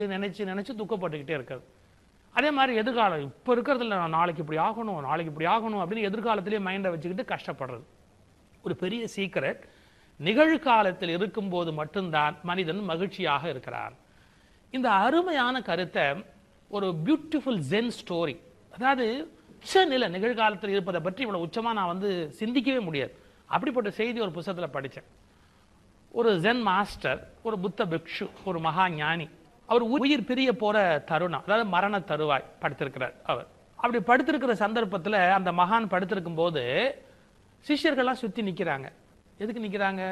நினைச்சு நினைச்சு துக்கப்பட்டுக்கிட்டே இருக்கிறது அதே மாதிரி எதிர்காலம் இப்போ இருக்கிறதுல நான் நாளைக்கு இப்படி ஆகணும் நாளைக்கு இப்படி ஆகணும் அப்படின்னு எதிர்காலத்திலேயே மைண்டை வச்சுக்கிட்டு கஷ்டப்படுறது ஒரு பெரிய சீக்ரெட் நிகழ்காலத்தில் இருக்கும்போது மட்டும்தான் மனிதன் மகிழ்ச்சியாக இருக்கிறான் இந்த அருமையான கருத்தை ஒரு பியூட்டிஃபுல் ஜென் ஸ்டோரி அதாவது உச்சநிலை நிகழ்காலத்தில் இருப்பதை பற்றி இவ்வளவு உச்சமா நான் வந்து சிந்திக்கவே முடியாது அப்படிப்பட்ட செய்தி ஒரு புத்தகத்துல படிச்சேன் ஒரு ஜென் மாஸ்டர் ஒரு புத்த பிக்ஷு ஒரு மகா ஞானி அவர் உயிர் பிரிய போற தருணம் அதாவது மரண தருவாய் படுத்திருக்கிறார் அவர் அப்படி படுத்திருக்கிற சந்தர்ப்பத்துல அந்த மகான் படுத்திருக்கும் போது சிஷ்யர்கள்லாம் சுத்தி நிக்கிறாங்க எதுக்கு நிக்கிறாங்க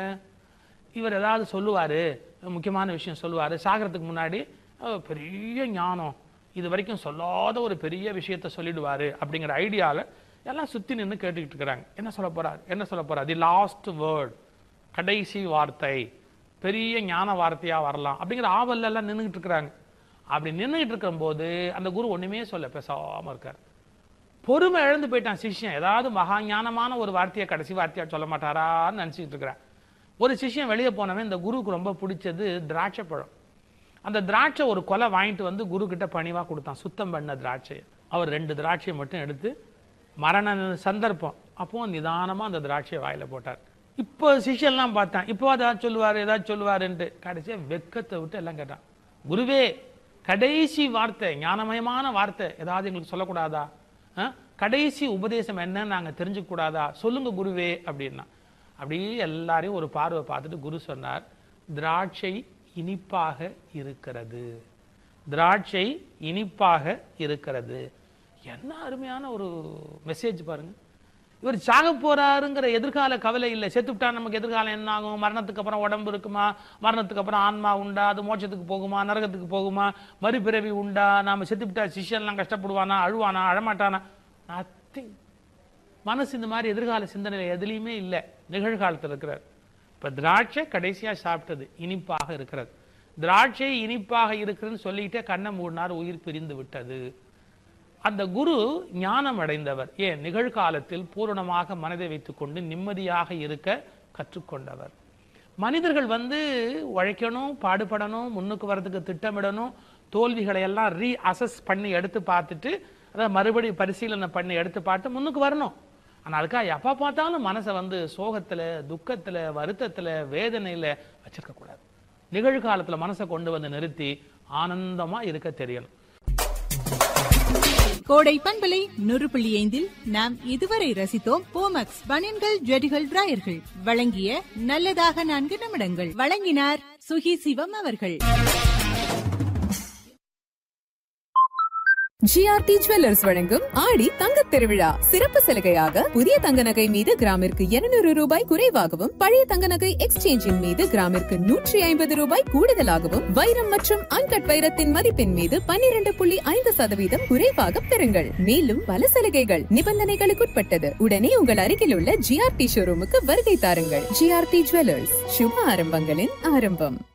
இவர் ஏதாவது சொல்லுவாரு முக்கியமான விஷயம் சொல்லுவாரு சாகிறதுக்கு முன்னாடி அஹ், பெரிய ஞானம் இது வரைக்கும் சொல்லாத ஒரு பெரிய விஷயத்த சொல்லிடுவாரு அப்படிங்கிற ஐடியால எல்லாம் சுத்தி நின்று கேட்டுக்கிட்டு இருக்கிறாங்க என்ன சொல்ல போறார் என்ன சொல்ல போறார் தி லாஸ்ட் வேர்ட் கடைசி வார்த்தை பெரிய ஞான வார்த்தையா வரலாம் அப்படிங்கிற ஆவல்ல எல்லாம் நின்றுகிட்டு இருக்கிறாங்க அப்படி நின்றுகிட்டு இருக்கும்போது அந்த குரு ஒண்ணுமே சொல்ல பேசாம இருக்கார் பொறுமை இழந்து போயிட்டான் சிஷ்யன் ஏதாவது மகா ஞானமான ஒரு வார்த்தையை கடைசி வார்த்தையா சொல்ல மாட்டாரான்னு நினைச்சிட்டு இருக்கிறான் ஒரு சிஷ்யன் வெளியே போனவன் இந்த குருவுக்கு ரொம்ப பிடிச்சது திராட்சை பழம் அந்த திராட்சை ஒரு கொலை வாங்கிட்டு வந்து குரு கிட்ட பணிவா கொடுத்தான் சுத்தம் பண்ண திராட்சையை அவர் ரெண்டு திராட்சையை மட்டும் எடுத்து மரண சந்தர்ப்பம் அப்போ நிதானமா அந்த திராட்சையை வாயில போட்டார் இப்போ சிஷ்யெல்லாம் பார்த்தான் இப்போ ஏதாவது சொல்லுவார் ஏதாவது சொல்லுவாருன்ட்டு கடைசியா வெக்கத்தை விட்டு எல்லாம் கேட்டான் குருவே கடைசி வார்த்தை ஞானமயமான வார்த்தை ஏதாவது எங்களுக்கு சொல்லக்கூடாதா ஆ? கடைசி உபதேசம் என்னன்னு நாங்க தெரிஞ்சுக்க கூடாதா சொல்லுங்க குருவே அப்படின்னா அப்படியே எல்லாரையும் ஒரு பார்வை பார்த்துட்டு குரு சொன்னார் திராட்சை இனிப்பாக இருக்கிறது திராட்சை இனிப்பாக இருக்கிறது என்ன அருமையான ஒரு மெசேஜ் பாருங்க இவர் சாக போறாருங்கிற எதிர்கால கவலை இல்லை செத்துவிட்டா நமக்கு எதிர்காலம் என்ன ஆகும் மரணத்துக்கு அப்புறம் உடம்பு இருக்குமா மரணத்துக்கு அப்புறம் ஆன்மா உண்டா அது மோட்சத்துக்கு போகுமா நரகத்துக்கு போகுமா மறுபிறவி உண்டா நாம செத்துவிட்டா சிஷ்யன்லாம் கஷ்டப்படுவானா அழுவானா அழமாட்டானா நத்திங் மனசு இந்த மாதிரி எதிர்கால சிந்தனையில எதுலையுமே இல்லை நிகழ்காலத்தில் இருக்கிறார் இப்ப திராட்சை கடைசியா சாப்பிட்டது இனிப்பாக இருக்கிறது திராட்சை இனிப்பாக இருக்குதுன்னு சொல்லிட்டே கண்ணை மூடினார் உயிர் பிரிந்து விட்டது அந்த குரு ஞானம் அடைந்தவர் ஏன் நிகழ்காலத்தில் பூரணமாக மனதை வைத்துக்கொண்டு நிம்மதியாக இருக்க கற்றுக்கொண்டவர் மனிதர்கள் வந்து உழைக்கணும் பாடுபடணும் முன்னுக்கு வர்றதுக்கு திட்டமிடணும் தோல்விகளை எல்லாம் ரீ அசஸ் பண்ணி எடுத்து பார்த்துட்டு அதாவது மறுபடி பரிசீலனை பண்ணி எடுத்து பார்த்து முன்னுக்கு வரணும் ஆனா அதுக்காக எப்ப பார்த்தாலும் மனசை வந்து சோகத்துல துக்கத்துல வருத்தத்துல வேதனையில வச்சிருக்க கூடாது நிகழ்காலத்துல மனசை கொண்டு வந்து நிறுத்தி ஆனந்தமா இருக்க தெரியணும் கோடை பண்பலை நூறு புள்ளி ஐந்தில் நாம் இதுவரை ரசித்தோம் போமக்ஸ் பனியன்கள் ஜெடிகள் டிராயர்கள் வழங்கிய நல்லதாக நான்கு நிமிடங்கள் வழங்கினார் சுகி சிவம் அவர்கள் ஜிஆர்டி ஜுவல்லர்ஸ் வழங்கும் ஆடி தங்கத் திருவிழா சிறப்பு சலுகையாக புதிய தங்க நகை மீது கிராமிற்கு 200 ரூபாய் குறைவாகவும் பழைய தங்க நகை எக்ஸ்சேஞ்சின் மீது கிராமிற்கு நூற்றி ஐம்பது ரூபாய் கூடுதலாகவும் வைரம் மற்றும் அன்கட் வைரத்தின் மதிப்பின் மீது 12.5% புள்ளி ஐந்து சதவீதம் குறைவாக பெறுங்கள் மேலும் பல சலுகைகள் நிபந்தனைகளுக்குட்பட்டது உடனே உங்கள் அருகில் உள்ள ஜிஆர்டி ஷோரூமுக்கு வருகை தாருங்கள் ஜிஆர்டி ஜுவல்லர்ஸ் சுப ஆரம்பங்களின் ஆரம்பம்